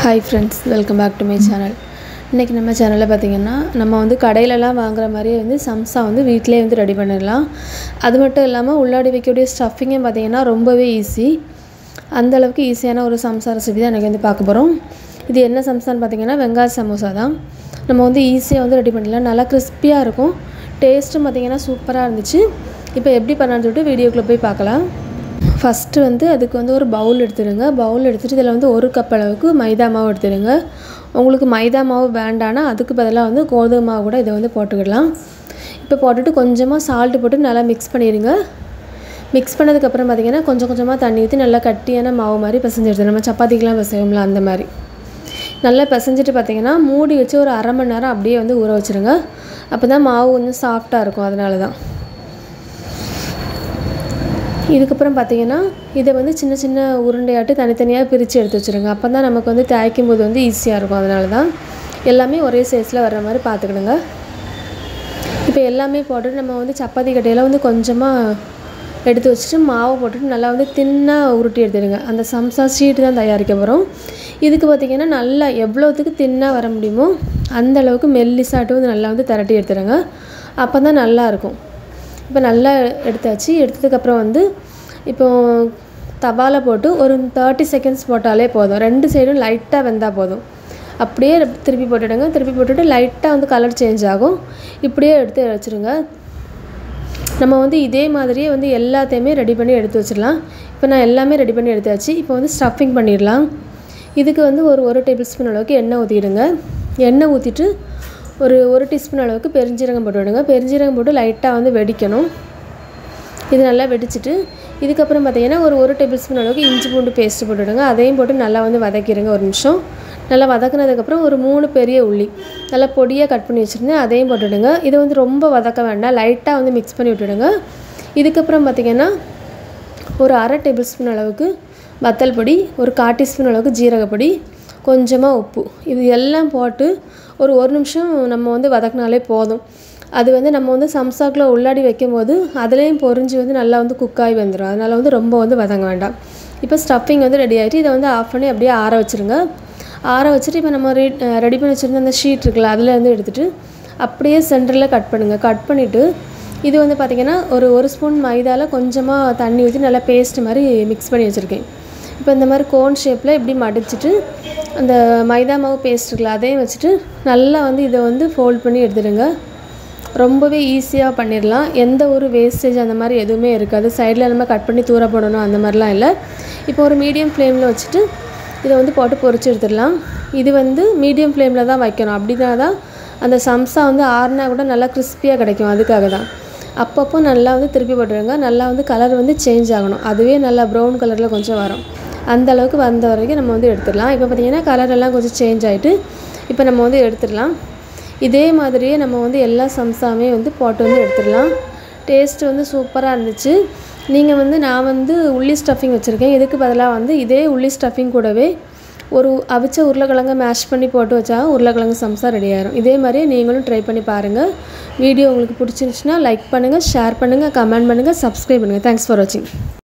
hi friends welcome back to my channel இன்றைக்கி நம்ம சேனலில் பார்த்திங்கன்னா நம்ம வந்து கடையிலலாம் வாங்குற மாதிரியே வந்து சம்சா வந்து வீட்டிலே வந்து ரெடி பண்ணிடலாம் அது மட்டும் இல்லாமல் உள்ளாடி வைக்கக்கூடிய ஸ்டஃபிங்கும் பார்த்திங்கன்னா ரொம்பவே ஈஸி அந்த அளவுக்கு ஈஸியான ஒரு சம்சா ரெசிபி தான் எனக்கு வந்து பார்க்க போகிறோம் இது என்ன சம்சான்னு பார்த்திங்கன்னா வெங்காய சமோசா தான் நம்ம வந்து ஈஸியாக வந்து ரெடி பண்ணிடலாம் நல்லா கிறிஸ்பியாக இருக்கும் டேஸ்ட்டும் பார்த்திங்கன்னா சூப்பராக இருந்துச்சு இப்போ எப்படி பண்ணலான்னு சொல்லிட்டு வீடியோக்குள்ளே போய் பார்க்கலாம் ஃபஸ்ட்டு வந்து அதுக்கு வந்து ஒரு பவுல் எடுத்துடுங்க பவுல் எடுத்துகிட்டு இதில் வந்து ஒரு கப் அளவுக்கு மைதா மாவு எடுத்துடுங்க உங்களுக்கு மைதா மாவு வேண்டானா அதுக்கு பதிலாக வந்து கோதுமை மாவு கூட இதை வந்து போட்டுக்கிடலாம் இப்போ போட்டுட்டு கொஞ்சமாக சால்ட்டு போட்டு நல்லா மிக்ஸ் பண்ணிடுங்க மிக்ஸ் பண்ணதுக்கப்புறம் பார்த்திங்கன்னா கொஞ்சம் கொஞ்சமாக தண்ணி ஊற்றி நல்லா கட்டியான மாவு மாதிரி பிசைஞ்சு எடுத்து நம்ம சப்பாத்திக்கெலாம் பிசைவோம்ல அந்த மாதிரி நல்லா பிசைஞ்சிட்டு பார்த்திங்கன்னா மூடி வச்சு ஒரு அரை மணி நேரம் அப்படியே வந்து ஊற வச்சுருங்க அப்போ தான் மாவு கொஞ்சம் சாஃப்டாக இருக்கும் அதனால தான் இதுக்கப்புறம் பார்த்தீங்கன்னா இதை வந்து சின்ன சின்ன உருண்டையாட்டு தனித்தனியாக பிரித்து எடுத்து வச்சுருங்க அப்போ தான் நமக்கு வந்து தேய்க்கும் போது வந்து ஈஸியாக இருக்கும் அதனால தான் எல்லாமே ஒரே சைஸில் வர்ற மாதிரி பார்த்துக்கிடுங்க இப்போ எல்லாமே போட்டுட்டு நம்ம வந்து சப்பாத்தி கட்டையில் வந்து கொஞ்சமாக எடுத்து வச்சுட்டு மாவை போட்டுட்டு நல்லா வந்து தின்னாக உருட்டி எடுத்துடுங்க அந்த சம்சா ஷீட்டு தான் தயாரிக்க போகிறோம் இதுக்கு பார்த்திங்கன்னா நல்லா எவ்வளோத்துக்கு தின்னாக வர முடியுமோ அந்த அளவுக்கு மெல்லிசாட்டு வந்து நல்லா வந்து திரட்டி எடுத்துடுங்க அப்போ தான் நல்லாயிருக்கும் இப்போ நல்லா எடுத்தாச்சு எடுத்ததுக்கப்புறம் வந்து இப்போ தவாவில் போட்டு ஒரு தேர்ட்டி செகண்ட்ஸ் போட்டாலே போதும் ரெண்டு சைடும் லைட்டாக வெந்தால் போதும் அப்படியே திருப்பி போட்டுடுங்க திருப்பி போட்டுட்டு லைட்டாக வந்து கலர் சேஞ்ச் ஆகும் இப்படியே எடுத்து வச்சுருங்க நம்ம வந்து இதே மாதிரியே வந்து எல்லாத்தையுமே ரெடி பண்ணி எடுத்து வச்சிடலாம் இப்போ நான் எல்லாமே ரெடி பண்ணி எடுத்தாச்சு இப்போ வந்து ஸ்டஃபிங் பண்ணிடலாம் இதுக்கு வந்து ஒரு ஒரு டேபிள் ஸ்பூன் அளவுக்கு எண்ணெய் ஊற்றிடுங்க எண்ணெய் ஊற்றிட்டு ஒரு ஒரு டீஸ்பூன் அளவுக்கு பெருஞ்சீரகம் போட்டு விடுங்க பெருஞ்சீரகம் போட்டு லைட்டாக வந்து வெடிக்கணும் இது நல்லா வெடிச்சிட்டு இதுக்கப்புறம் பார்த்தீங்கன்னா ஒரு ஒரு டேபிள் ஸ்பூன் அளவுக்கு இஞ்சி பூண்டு பேஸ்ட்டு போட்டுவிடுங்க அதையும் போட்டு நல்லா வந்து வதக்கிடுங்க ஒரு நிமிஷம் நல்லா வதக்குனதுக்கப்புறம் ஒரு மூணு பெரிய உள்ளி நல்லா பொடியாக கட் பண்ணி வச்சுருந்தேன் அதையும் போட்டுவிடுங்க இதை வந்து ரொம்ப வதக்க வேண்டாம் லைட்டாக வந்து மிக்ஸ் பண்ணி விட்டுடுங்க இதுக்கப்புறம் பார்த்திங்கன்னா ஒரு அரை டேபிள் ஸ்பூன் அளவுக்கு வத்தல் பொடி ஒரு கால் டீஸ்பூன் அளவுக்கு ஜீரகப்பொடி கொஞ்சமாக உப்பு இது எல்லாம் போட்டு ஒரு ஒரு நிமிஷம் நம்ம வந்து வதக்கினாலே போதும் அது வந்து நம்ம வந்து சம்சாக்கில் உள்ளாடி வைக்கும்போது அதுலேயும் பொறிஞ்சு வந்து நல்லா வந்து குக்காகி வந்துடும் அதனால் வந்து ரொம்ப வந்து வதங்க வேண்டாம் இப்போ ஸ்டஃபிங் வந்து ரெடி ஆகிட்டு இதை வந்து ஆஃப் பண்ணி அப்படியே ஆற வச்சுருங்க ஆற வச்சுட்டு இப்போ நம்ம ரெடி ரெடி பண்ணி வச்சுருந்த அந்த ஷீட் இருக்குல்ல அதில் வந்து எடுத்துகிட்டு அப்படியே சென்டரில் கட் பண்ணுங்கள் கட் பண்ணிவிட்டு இது வந்து பார்த்திங்கன்னா ஒரு ஒரு ஸ்பூன் மைதாவில் கொஞ்சமாக தண்ணி ஊற்றி நல்லா பேஸ்ட் மாதிரி மிக்ஸ் பண்ணி வச்சுருக்கேன் இப்போ இந்த மாதிரி கோன் ஷேப்பில் இப்படி மடிச்சிட்டு அந்த மைதா மாவு பேஸ்ட் இருக்குல்ல அதையும் வச்சுட்டு நல்லா வந்து இதை வந்து ஃபோல்ட் பண்ணி எடுத்துடுங்க ரொம்பவே ஈஸியாக பண்ணிடலாம் எந்த ஒரு வேஸ்டேஜ் அந்த மாதிரி எதுவுமே இருக்காது சைடில் நம்ம கட் பண்ணி தூர போடணும் அந்த மாதிரிலாம் இல்லை இப்போ ஒரு மீடியம் ஃப்ளேமில் வச்சுட்டு இதை வந்து போட்டு பொறிச்சு எடுத்துடலாம் இது வந்து மீடியம் ஃப்ளேமில் தான் வைக்கணும் அப்படின்னா தான் அந்த சம்சா வந்து ஆறுனா கூட நல்லா கிறிஸ்பியாக கிடைக்கும் அதுக்காக தான் அப்பப்போ நல்லா வந்து திருப்பி போட்டுருங்க நல்லா வந்து கலர் வந்து சேஞ்ச் ஆகணும் அதுவே நல்லா ப்ரௌன் கலரில் கொஞ்சம் வரும் அந்த அளவுக்கு வந்த வரைக்கும் நம்ம வந்து எடுத்துடலாம் இப்போ பார்த்திங்கன்னா கலர் எல்லாம் கொஞ்சம் சேஞ்ச் ஆகிட்டு இப்போ நம்ம வந்து எடுத்துடலாம் இதே மாதிரியே நம்ம வந்து எல்லா சம்சாமே வந்து போட்டு வந்து எடுத்துடலாம் டேஸ்ட் வந்து சூப்பராக இருந்துச்சு நீங்கள் வந்து நான் வந்து உள்ளி ஸ்டஃபிங் வச்சுருக்கேன் இதுக்கு பதிலாக வந்து இதே உள்ளி ஸ்டஃபிங் கூடவே ஒரு அவிச்ச உருளைக்கிழங்க மேஷ் பண்ணி போட்டு வச்சா உருளைக்கிழங்கு சம்சா ரெடி ஆயிரும் இதே மாதிரியே நீங்களும் ட்ரை பண்ணி பாருங்கள் வீடியோ உங்களுக்கு பிடிச்சிருந்துச்சுன்னா லைக் பண்ணுங்கள் ஷேர் பண்ணுங்கள் கமெண்ட் பண்ணுங்கள் சப்ஸ்கிரைப் பண்ணுங்கள் தேங்க்ஸ் ஃபார் வாட்சிங்